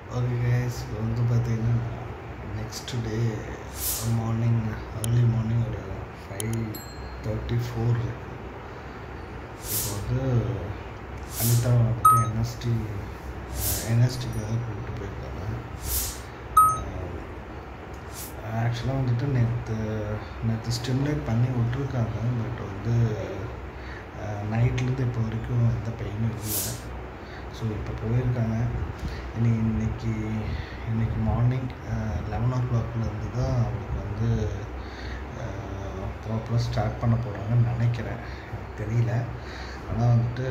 Okay guys இப்போ வந்து பார்த்தீங்கன்னா next day morning early morning ஒரு ஃபைவ் தேர்ட்டி ஃபோர் இருக்கு இப்போ வந்து அனிதா வந்துட்டு என்எஸ்டி என்எஸ்டிக்காக கூப்பிட்டு போயிருக்காங்க ஆக்சுவலாக வந்துட்டு நேற்று நேற்று ஸ்டிமுலேட் பண்ணி விட்ருக்காங்க பட் வந்து நைட்லேருந்து இப்போ வரைக்கும் எந்த பெயினும் இல்லை ஸோ இப்போ போயிருக்காங்க இனி இன்னைக்கு இன்னைக்கு மார்னிங் லெவன் ஓ கிளாக்லேருந்து தான் அவங்களுக்கு வந்து ப்ராப்பராக ஸ்டார்ட் பண்ண போகிறாங்கன்னு நினைக்கிறேன் எனக்கு தெரியல ஆனால் வந்துட்டு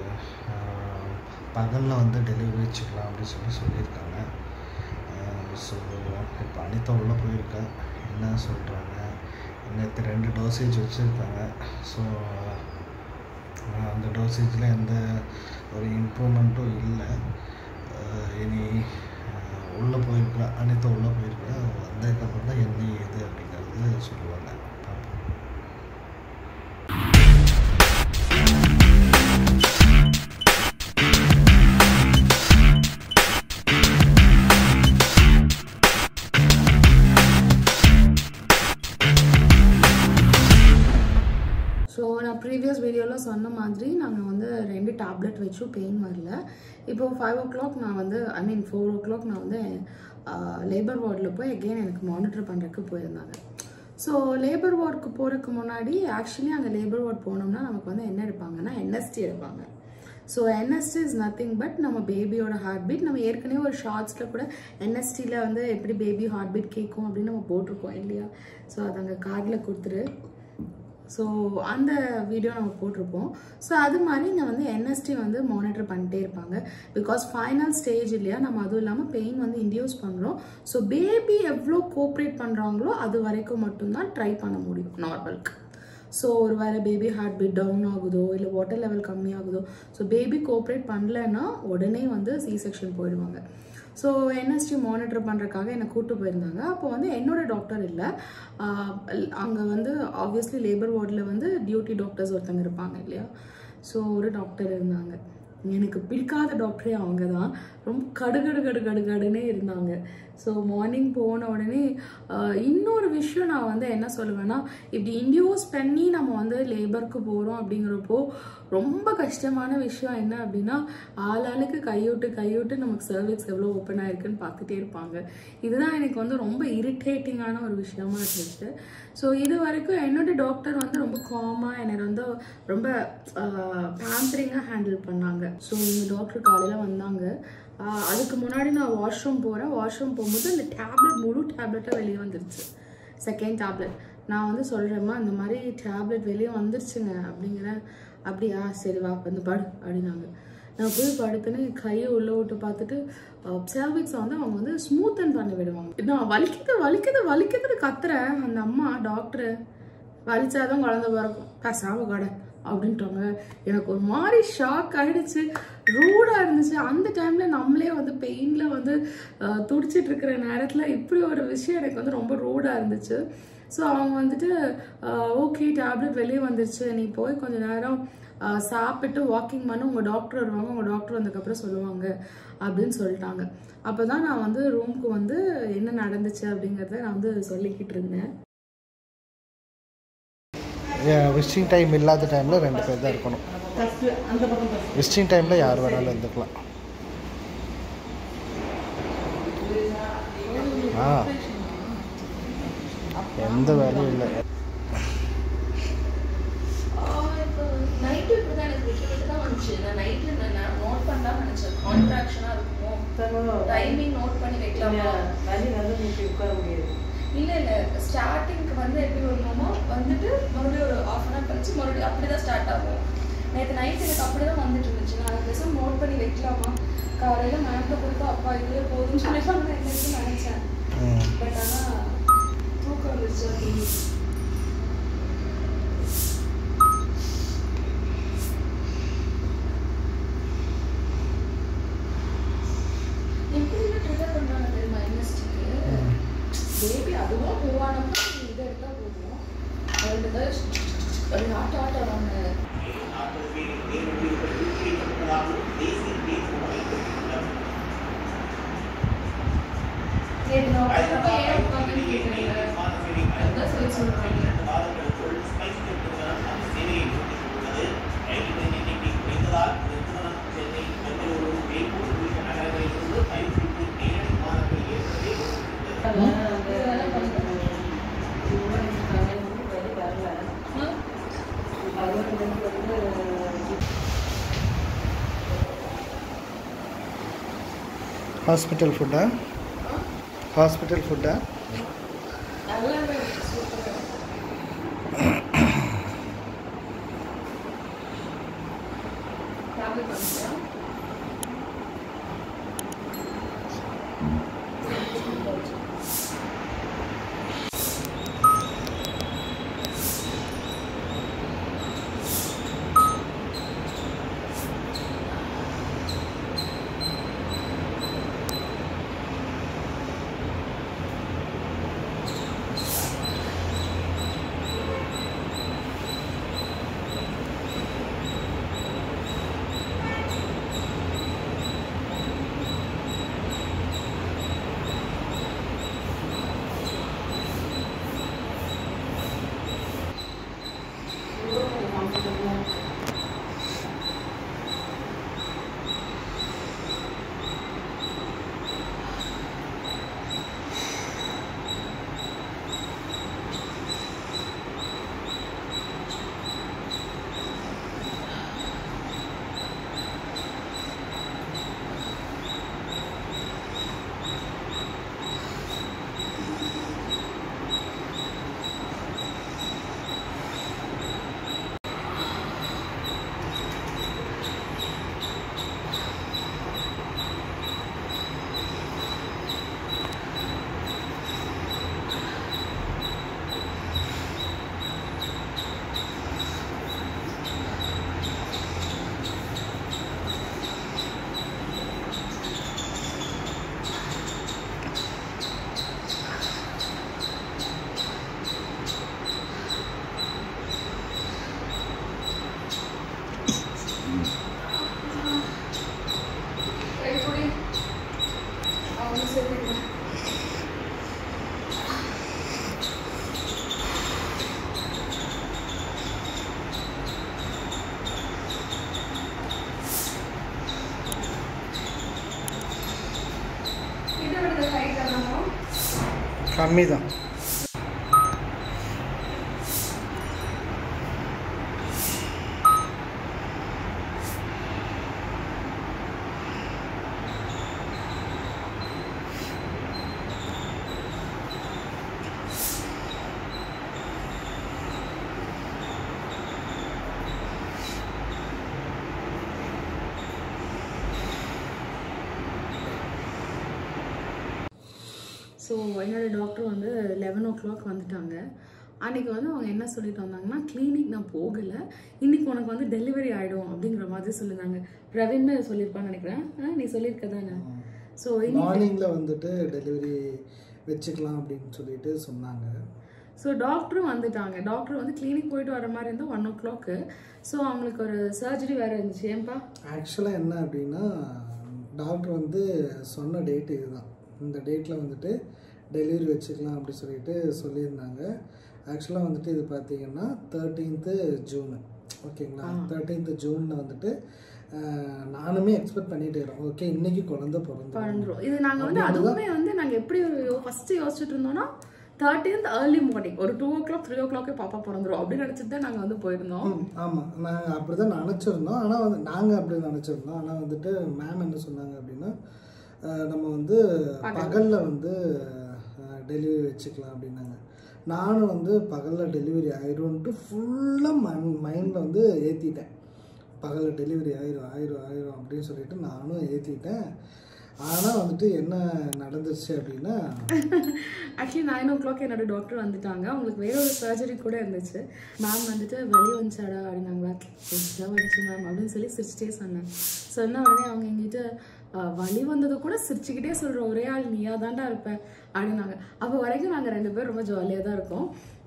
பகலில் வந்து டெலிவரி வச்சுக்கலாம் அப்படின்னு சொல்லி சொல்லியிருக்காங்க ஸோ இப்போ அனிதா உள்ளே போயிருக்கா என்ன சொல்கிறாங்க நேற்று ரெண்டு டோசேஜ் வச்சுருக்காங்க ஸோ அந்த டோசேஜில் எந்த ஒரு இம்ப்ரூவ்மெண்ட்டும் இல்லை இனி உள்ளே போயிருக்கா அனிதா உள்ளே போயிருக்கா வந்ததுக்கப்புறம் தான் என்ன ஏது அப்படிங்கிறது சொல்லுவாங்க பார்ப்போம் ஸோ நான் ப்ரீவியஸ் வீடியோவில் சொன்ன மாதிரி நாங்கள் வந்து ரெண்டு டேப்லெட் வச்சும் பெயின் வரல இப்போ ஃபைவ் ஓ கிளாக் நான் வந்து ஐ மீன் ஃபோர் ஓ கிளாக் நான் வந்து லேபர் வார்டில் போய் எகெயின் எனக்கு மானிட்டர் பண்ணுறதுக்கு போயிருந்தாங்க ஸோ லேபர் வார்டுக்கு போகிறதுக்கு முன்னாடி ஆக்சுவலி அங்கே லேபர் வார்டு போனோம்னா நமக்கு வந்து என்ன எடுப்பாங்கன்னா என்எஸ்டி எடுப்பாங்க so NST is nothing but நம்ம பேபியோட ஹார்ட் பீட் நம்ம ஏற்கனவே ஒரு ஷார்ட்ஸில் கூட என்எஸ்டியில் வந்து எப்படி பேபி ஹார்ட் பீட் கேட்கும் அப்படின்னு நம்ம போட்டிருக்கோம் இல்லையா ஸோ அது அங்கே கார்டில் கொடுத்துரு ஸோ அந்த வீடியோ நம்ம போட்டிருப்போம் ஸோ அது மாதிரி இங்கே வந்து என்எஸ்டி வந்து மானிட்டர் பண்ணிட்டே இருப்பாங்க பிகாஸ் ஃபைனல் ஸ்டேஜ் இல்லையா நம்ம அதுவும் இல்லாமல் பெயின் வந்து இன்டியூஸ் பண்ணுறோம் ஸோ பேபி எவ்வளோ கோஆப்ரேட் பண்ணுறாங்களோ அது வரைக்கும் மட்டும்தான் ட்ரை பண்ண முடியும் நார்மலுக்கு ஸோ ஒரு வேளை பேபி ஹார்ட் பீட் டவுன் ஆகுதோ இல்லை வாட்டர் லெவல் கம்மியாகுதோ ஸோ பேபி கோஆப்ரேட் பண்ணலைன்னா உடனே வந்து சி செக்ஷன் போயிடுவாங்க ஸோ என்எஸ்டி மானிட்டர் பண்ணுறக்காக என்னை கூப்பிட்டு போயிருந்தாங்க அப்போ வந்து என்னோட டாக்டர் இல்லை அங்கே வந்து ஆப்வியஸ்லி லேபர் வார்டில் வந்து டியூட்டி டாக்டர்ஸ் ஒருத்தங்க இருப்பாங்க இல்லையா ஸோ ஒரு டாக்டர் இருந்தாங்க எனக்கு பிடிக்காத டாக்டரே அவங்க தான் ரொம்ப கடுகடு கடு கடுகடுன்னே இருந்தாங்க ஸோ மார்னிங் போன உடனே இன்னொரு விஷயம் நான் வந்து என்ன சொல்லுவேன்னா இப்படி இன்டியூஸ் பண்ணி நம்ம வந்து லேபருக்கு போகிறோம் அப்படிங்கிறப்போ ரொம்ப கஷ்டமான விஷயம் என்ன அப்படின்னா ஆளாளுக்கு கைவிட்டு கைவிட்டு நமக்கு சர்வீஸ் எவ்வளோ ஓப்பன் ஆயிருக்குன்னு பார்த்துட்டே இருப்பாங்க இதுதான் எனக்கு வந்து ரொம்ப இரிட்டேட்டிங்கான ஒரு விஷயமா இருந்துச்சு ஸோ இது வரைக்கும் என்னோட டாக்டர் வந்து ரொம்ப காமாக என்னை வந்து ரொம்ப பேம்பரிங்காக ஹேண்டில் பண்ணாங்க ஸோ இந்த டாக்டர் காலையில் வந்தாங்க அதுக்கு முன்னாடி நான் வாஷ்ரூம் போகிறேன் வாஷ்ரூம் போகும்போது அந்த டேப்லெட் முழு டேப்லெட்டாக வெளியே வந்துருச்சு செகண்ட் டேப்லெட் நான் வந்து சொல்கிறேம்மா இந்த மாதிரி டேப்லெட் வெளியே வந்துருச்சுங்க அப்படிங்கிறேன் அப்படியா சரி வா வந்து படு அப்படின்னாங்க நான் போய் படுத்துன்னு கையை உள்ளே விட்டு பார்த்துட்டு செர்விக்ஸை வந்து அவங்க வந்து ஸ்மூத்தன் பண்ணி விடுவாங்க நான் வலிக்குது வலிக்குது வலிக்குதுன்னு கத்துறேன் அந்த அம்மா டாக்டரு வலிச்சாதான் குழந்த பிறக்கும் பேசாம கடை அப்படின்ட்டாங்க எனக்கு ஒரு மாதிரி ஷாக் ஆகிடுச்சு ரூடாக இருந்துச்சு அந்த டைமில் நம்மளே வந்து பெயினில் வந்து துடிச்சிட்டு இருக்கிற நேரத்தில் இப்படி ஒரு விஷயம் எனக்கு வந்து ரொம்ப ரூடாக இருந்துச்சு ஸோ அவங்க வந்துட்டு ஓகே டேப்லெட் வெளியே வந்துருச்சு நீ போய் கொஞ்ச நேரம் சாப்பிட்டு வாக்கிங் பண்ண உங்கள் டாக்டர் வருவாங்க உங்கள் டாக்டர் வந்ததுக்கப்புறம் சொல்லுவாங்க அப்படின்னு சொல்லிட்டாங்க அப்போ தான் நான் வந்து ரூமுக்கு வந்து என்ன நடந்துச்சு அப்படிங்கிறத நான் வந்து சொல்லிக்கிட்டு இருந்தேன் விசிட்டிங் டைம் இல்லாத டைமில் ரெண்டு பேர் தான் இருக்கணும் விசிட்டிங் டைமில் யார் வேணாலும் இருந்துக்கலாம் ஆ எந்த வேலையும் இல்லை நைட்டு இப்படி தான் எனக்கு விட்டு விட்டு தான் வந்துச்சு நான் நைட்டு நான் நோட் பண்ணலாம் நினச்சேன் கான்ட்ராக்ஷனாக இருக்குமோ டைமிங் நோட் பண்ணி வைக்கலாமா வலி வந்து நீட்டி உட்கார முடியாது இல்லை இல்லை ஸ்டார்டிங்க்கு வந்து எப்படி வரணுமோ வந்துட்டு மறுபடியும் ஒரு ஆஃப் அன் ஹவர் கழிச்சு மறுபடியும் அப்படி தான் ஸ்டார்ட் ஆகும் நேற்று நைட் எனக்கு அப்படி தான் வந்துட்டு இருந்துச்சு நான் அது பேசாம நோட் பண்ணி வைக்கலாமா காலையில் மேம்கிட்ட கொடுத்தா அப்பா இதுவே போதும்னு சொல்லி நான் என்னன்னு நினச்சேன் பட் ஆனால் தூக்கம் வந்துருச்சு அப்படின்னு எப்படி ட்ரிகர் பண்ணுறாங்க தெரியுமா என்எஸ்டிக்கு பேபி அதுவும் மூவ் ஆனப்போ நீ இதை எடுத்தா போதும் ரெண்டு தான் ஆட்ட ஆட்ட வராங்க சரி நான் அப்போ ஏன் உட்காந்து கேட்குறீங்க அதுதான் சொல்லி சொல்கிறாங்க ஹாஸ்பிட்டல் ஃபுட்டா ஹாஸ்பிட்டல் ஃபுட்டா எல்லாமே சூப்பராக டேப்லெட் வந்துச்சா கைப்பொடி அவங்க சேர்த்துக்கலாம் இதை விட கை தரணும் கம்மி தான் ஸோ என்னோட டாக்டர் வந்து லெவன் ஓ கிளாக் வந்துட்டாங்க அன்னைக்கு வந்து அவங்க என்ன சொல்லிட்டு வந்தாங்கன்னா கிளினிக் நான் போகலை இன்னைக்கு உனக்கு வந்து டெலிவரி ஆகிடும் அப்படிங்கிற மாதிரி சொல்லியிருந்தாங்க பிரவீன் சொல்லியிருப்பான்னு நினைக்கிறேன் ஆ, நீ சொல்லியிருக்க தானே ஸோ மார்னிங்கில் வந்துட்டு டெலிவரி வச்சுக்கலாம் அப்படின்னு சொல்லிட்டு சொன்னாங்க ஸோ டாக்டரும் வந்துட்டாங்க டாக்டர் வந்து கிளினிக் போயிட்டு வர மாதிரி இருந்தால் ஒன் ஓ கிளாக்கு ஸோ அவங்களுக்கு ஒரு சர்ஜரி வேறு இருந்துச்சு ஏன்பா ஆக்சுவலாக என்ன அப்படின்னா டாக்டர் வந்து சொன்ன டேட் இதுதான் இந்த டேட்டில் வந்துட்டு டெலிவரி வச்சுக்கலாம் அப்படி சொல்லிட்டு சொல்லியிருந்தாங்க ஆக்சுவலாக வந்துட்டு இது பார்த்தீங்கன்னா தேர்ட்டீன்த்து ஜூனு ஓகேங்களா தேர்ட்டீன்த்து ஜூனில் வந்துட்டு அஹ், நானுமே எக்ஸ்பெக்ட் பண்ணிட்டு இருக்கோம் ஓகே இன்னைக்கு குழந்தை பிறந்து பிறந்துரும் இது நாங்கள் வந்து அதுவுமே வந்து நாங்கள் எப்படி ஃபஸ்ட்டு யோசிச்சுட்டு இருந்தோம்னா தேர்ட்டீன்த் ஏர்லி மார்னிங் ஒரு டூ ஓ கிளாக் த்ரீ ஓ கிளாக்கே பாப்பா பிறந்துரும் அப்படின்னு நினச்சிட்டு தான் நாங்கள் வந்து போயிருந்தோம் ஆமாம் நாங்கள் அப்படி தான் நினச்சிருந்தோம் ஆனால் வந்து நாங்கள் அப்படி நினச்சிருந்தோம் ஆனால் வந்துட்டு மேம் என்ன சொன்னாங்க அப்படின்னா அஹ், நம்ம வந்து பகலில் வந்து டெலிவரி வச்சுக்கலாம் அப்படின்னாங்க நானும் வந்து பகலில் டெலிவரி ஆயிரும்ன்ட்டு ஃபுல்லாக மண் மைண்டில் வந்து ஏற்றிட்டேன் பகலில் டெலிவரி ஆயிரும் ஆயிரும் ஆயிரும் அப்படின்னு சொல்லிட்டு நானும் ஏற்றிட்டேன் ஆனால் வந்துட்டு என்ன நடந்துச்சு அப்படின்னா ஆக்சுவலி நைன் ஓ கிளாக் என்னோட டாக்டர் வந்துட்டாங்க அவங்களுக்கு வேற ஒரு சர்ஜரி கூட இருந்துச்சு மேம் வந்துட்டு வெளியே வந்துச்சாடா அப்படின்னாங்களா தான் வந்துச்சு மேம் அப்படின்னு சொல்லி சிரிச்சிட்டே சொன்னேன் சொன்ன உடனே அவங்க எங்கிட்ட "ஆஹ், வலி வந்தது கூட சிரிச்சுக்கிட்டே சொல்கிற ஒரே ஆள் நீயா தாண்டா இருப்பேன் அப்படின்னாங்க அப்போ வரைக்கும் நாங்கள் ரெண்டு பேரும் ரொம்ப ஜாலியாக தான் இருக்கோம்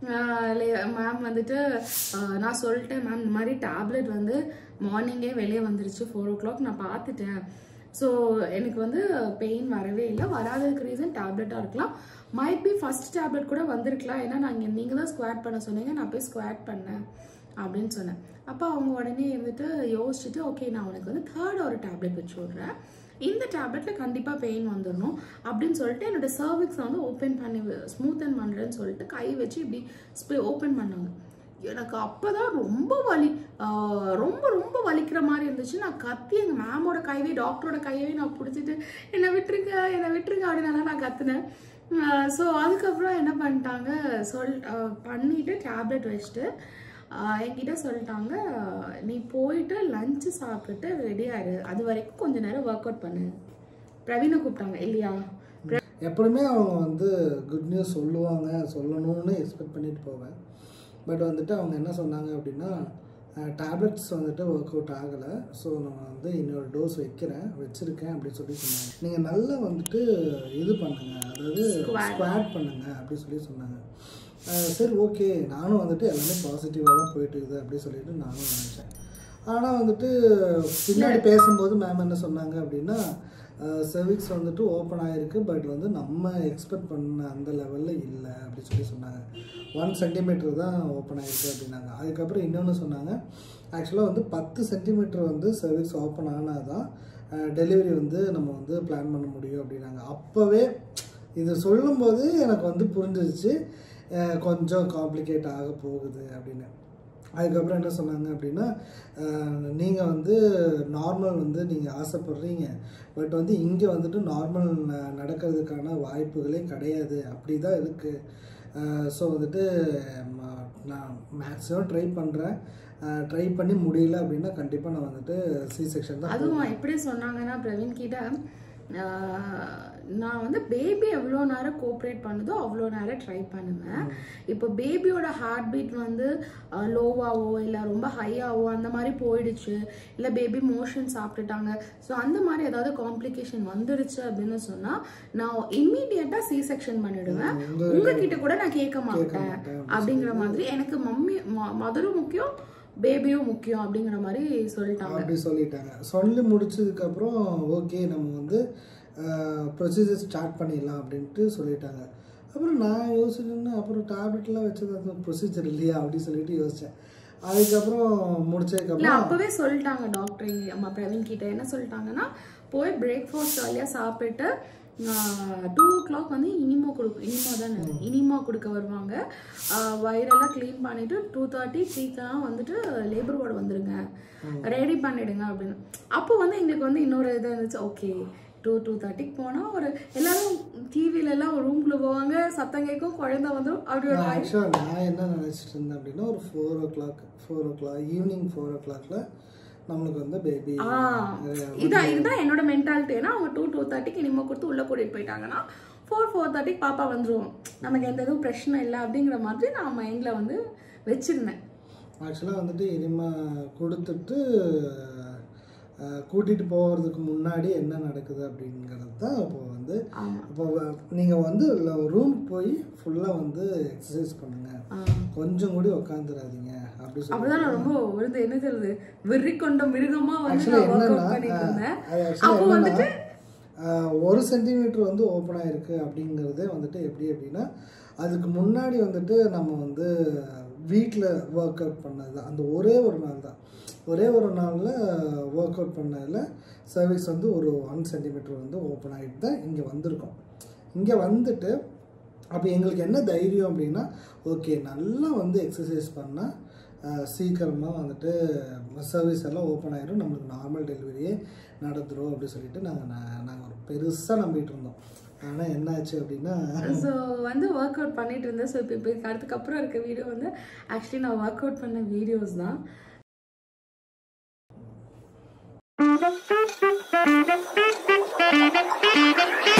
மேம் வந்துட்டு ஆஹ், நான் சொல்லிட்டேன் மேம் இந்த மாதிரி டேப்லெட் வந்து மார்னிங்கே வெளியே வந்துருச்சு ஃபோர் ஓ கிளாக் நான் பார்த்துட்டேன் ஸோ எனக்கு வந்து பெயின் வரவே இல்லை வராததுக்கு ரீசன் டேப்லெட்டாக இருக்கலாம் மைட் பி ஃபர்ஸ்ட் டேப்லெட் கூட வந்திருக்கலாம் ஏன்னா நாங்கள் நீங்கள் தான் ஸ்குவாட் பண்ண சொன்னீங்க நான் போய் ஸ்குவாட் பண்ணேன் அப்படின்னு சொன்னேன் அப்போ அவங்க உடனே வந்துட்டு யோசிச்சுட்டு ஓகே நான் உனக்கு வந்து தேர்ட் ஒரு டேப்லெட் வச்சு விட்றேன் இந்த டேப்லெட்டில் கண்டிப்பாக பெயின் வந்துடணும் அப்படின்னு சொல்லிட்டு என்னோட சர்விக்ஸை வந்து ஓப்பன் பண்ணி ஸ்மூத்தன் பண்ணுறேன்னு சொல்லிட்டு கை வச்சு இப்படி ஸ்ப்ரே ஓப்பன் பண்ணாங்க எனக்கு அப்பதான் ரொம்ப வலி ஆஹ் ரொம்ப ரொம்ப வலிக்கிற மாதிரி இருந்துச்சு நான் கத்தி எங்கள் மேமோட கைவே டாக்டரோட கையவே நான் பிடிச்சிட்டு என்னை விட்டுருங்க என்னை விட்டுருங்க அப்படின்னு நான் கத்துனேன் ஸோ அதுக்கப்புறம் என்ன பண்ணிட்டாங்க சொல் ஆஹ் பண்ணிட்டு டேப்லெட் வச்சுட்டு ஆஹ் என்கிட்ட சொல்லிட்டாங்க நீ போயிட்டு லஞ்சு சாப்பிட்டுட்டு ரெடியாரு அது வரைக்கும் கொஞ்ச நேரம் ஒர்க் அவுட் பண்ணு பிரவீனை கூப்பிட்டாங்க இல்லையா எப்பவுமே அவங்க வந்து குட் நியூஸ் சொல்லுவாங்க சொல்லணும்னு எக்ஸ்பெக்ட் பண்ணிட்டு போவேன் பட் வந்துட்டு அவங்க என்ன சொன்னாங்க அப்படின்னா டேப்லெட்ஸ் வந்துட்டு ஒர்க் அவுட் ஆகலை ஸோ நம்ம வந்து இன்னொரு டோஸ் வைக்கிறேன் வச்சுருக்கேன் அப்படின்னு சொல்லி சொன்னாங்க நீங்கள் நல்லா வந்துட்டு இது பண்ணுங்க அதாவது Squat. ஸ்குவாட் பண்ணுங்க அப்படி சொல்லி சொன்னாங்க அஹ் சரி ஓகே நானும் வந்துட்டு எல்லாமே பாசிட்டிவாக தான் போயிட்டு இருக்குது அப்படி சொல்லிட்டு நானும் நினச்சேன் ஆனால் வந்துட்டு பின்னாடி பேசும்போது மேம் என்ன சொன்னாங்க அப்படின்னா செர்விக்ஸ் வந்துட்டு ஓப்பன் ஆகிருக்கு பட் வந்து நம்ம எக்ஸ்பெக்ட் பண்ண அந்த லெவலில் இல்லை அப்படி சொல்லி சொன்னாங்க ஒன் சென்டிமீட்டர் தான் ஓப்பன் ஆகிருக்கு அப்படின்னாங்க அதுக்கப்புறம் இன்னொன்று சொன்னாங்க ஆக்சுவலாக வந்து பத்து சென்டிமீட்டர் வந்து செர்விக்ஸ் ஓப்பன் ஆனால் தான் டெலிவரி வந்து நம்ம வந்து பிளான் பண்ண முடியும் அப்படின்னாங்க அப்போவே இது சொல்லும்போது எனக்கு வந்து புரிஞ்சிருச்சு அஹ் கொஞ்சம் காம்ப்ளிகேட் ஆக போகுது அப்படின்னு அதுக்கப்புறம் என்ன சொன்னாங்க அப்படின்னா நீங்கள் வந்து நார்மல் வந்து நீங்கள் ஆசைப்படுறீங்க பட் வந்து இங்கே வந்துட்டு நார்மல் நடக்கிறதுக்கான வாய்ப்புகளே கிடையாது அப்படி தான் இருக்குது ஸோ வந்துட்டு ம- நான் மேக்ஸிமம் ட்ரை பண்ணுறேன் ட்ரை பண்ணி முடியல அப்படின்னா கண்டிப்பாக நான் வந்துட்டு சி செக்ஷன் தான் அதுவும் எப்படி சொன்னாங்கன்னா பிரவீன் கிட்ட ஆஹ், நான் வந்து பேபி எவ்வளோ நேரம் கோஆப்ரேட் பண்ணுதோ அவ்வளோ நேரம் ட்ரை பண்ணுவேன் இப்போ பேபியோட ஹார்ட் பீட் வந்து லோவாவோ இல்லை ரொம்ப ஹையாவோ அந்த மாதிரி போயிடுச்சு இல்லை பேபி மோஷன் சாப்பிட்டுட்டாங்க ஸோ அந்த மாதிரி ஏதாவது காம்ப்ளிகேஷன் வந்துடுச்சு அப்படின்னு சொன்னால் நான் இம்மீடியட்டாக சி செக்ஷன் பண்ணிடுவேன் உங்க- உங்ககிட்ட கூட நான் கேட்க மாட்டேன் மாட்டேன் அப்படிங்கிற மாதிரி எனக்கு மம்மி மதரும் முக்கியம் பேபியும் முக்கியம் அப்படிங்கிற மாதிரி சொல்லிட்டாங்க அப்படி சொல்லிட்டாங்க சொல்லி முடிச்சதுக்கப்புறம் ஓகே நம்ம வந்து ப்ரொசீஜர் ஸ்டார்ட் பண்ணிடலாம் அப்படின்ட்டு சொல்லிட்டாங்க அப்புறம் நான் யோசிச்சேன்னா அப்புறம் டேப்லெட்லாம் வச்சது அது ப்ரொசீஜர் இல்லையா அப்படின்னு சொல்லிட்டு யோசித்தேன் அதுக்கப்புறம் இல்ல முடிச்சதுக்கப்புறம் அப்பவே சொல்லிட்டாங்க டாக்டர் இங்க அம்மா பிரவீன் கிட்ட என்ன சொல்லிட்டாங்கன்னா போய் பிரேக்ஃபாஸ்ட் ஜாலியாக சாப்பிட்டு டூ ஓ கிளாக் வந்து இனிமோ கொடுக்கும் இனிமோ தானே இனிமோ கொடுக்க வருவாங்க ஆஹ் வயிறெல்லாம் க்ளீன் பண்ணிட்டு டூ தேர்ட்டி த்ரீக்கெல்லாம் வந்துட்டு லேபர் வார்டு வந்துருங்க ரெடி பண்ணிடுங்க அப்படின்னு அப்போ வந்து எங்களுக்கு வந்து இன்னொரு இது இருந்துச்சு ஓகே டூ டூ தேர்ட்டிக்கு போனால் ஒரு எல்லாரும் டிவில எல்லாம் ஒரு ரூம்குள்ள போவாங்க சத்தம் கேட்கும் குழந்தை வந்துடும் அப்படி ஒரு ஆக்சுவலாக நான் என்ன நினச்சிட்டு இருந்தேன் அப்படின்னா ஒரு four o'clock four o'clock evening four ஓ கிளாக்ல நம்மளுக்கு வந்து பேபி ஆ இதான் இதுதான் என்னோட மென்டாலிட்டி ஏன்னா அவங்க டூ டூ தேர்ட்டிக்கு இனிமே கொடுத்து உள்ள கூட்டிட்டு போயிட்டாங்கன்னா ஃபோர் ஃபோர் தேர்ட்டிக்கு பாப்பா வந்துருவோம் நமக்கு எந்த இதுவும் பிரச்சனை இல்லை அப்படிங்கிற மாதிரி நான் மைண்ட்ல வந்து வச்சிருந்தேன் ஆக்சுவலாக வந்துட்டு இனிமே கொடுத்துட்டு அஹ், கூட்டிட்டு போகிறதுக்கு முன்னாடி என்ன நடக்குது அப்படிங்கிறது தான் இப்போ வந்து ஆமா இப்போ நீங்கள் வந்து ரூம் போய் ஃபுல்லாக வந்து எக்ஸசைஸ் பண்ணுங்க ஆ. கொஞ்சம் கூட உட்காந்துடாதீங்க அப்படி சொல்லி அப்பதான் நான் ரொம்ப விழுந்து என்ன சொல்றது வெறி கொண்ட மிருகமா வந்து ஆக்சுவலாக நான் ஒர்க் என்னன்னா அவுட் பண்ணிட்டு இருந்தேன் அது அப்போ ஆக்சுவலாக வந்துட்டு என்னன்னா ஆஹ், ஒரு சென்டிமீட்டர் வந்து ஓப்பன் ஆயிருக்கு அப்படிங்கிறதே வந்துட்டு எப்படி அப்படின்னா அதுக்கு முன்னாடி வந்துட்டு நம்ம வந்து வீட்டில் ஒர்க் அவுட் பண்ணது அந்த ஒரே ஒரு நாள் தான் ஒரே ஒரு நாளில் ஒர்க் அவுட் பண்ணதில் சர்வீஸ் வந்து ஒரு ஒன் சென்டிமீட்டர் வந்து ஓப்பன் ஆகிட்டு தான் இங்கே வந்திருக்கோம் இங்கே வந்துட்டு அப்போ எங்களுக்கு என்ன தைரியம் அப்படின்னா ஓகே நல்லா வந்து எக்ஸசைஸ் பண்ணால் சீக்கிரமாக வந்துட்டு சர்வீஸ் எல்லாம் ஓப்பன் ஆயிரும் நம்மளுக்கு நார்மல் டெலிவரியே நடந்துரும் அப்படி சொல்லிட்டு நாங்கள் நாங்கள் ஒரு பெருசாக நம்பிட்டு இருந்தோம் ஆனால் என்னாச்சு அப்படின்னா ஸோ வந்து ஒர்க் அவுட் பண்ணிட்டு இருந்தேன் ஸோ இப்போ இப்போ அதுக்கப்புறம் இருக்க வீடியோ வந்து ஆக்சுவலி நான் ஒர்க் அவுட் பண்ண வீடியோஸ் தான் Thank you.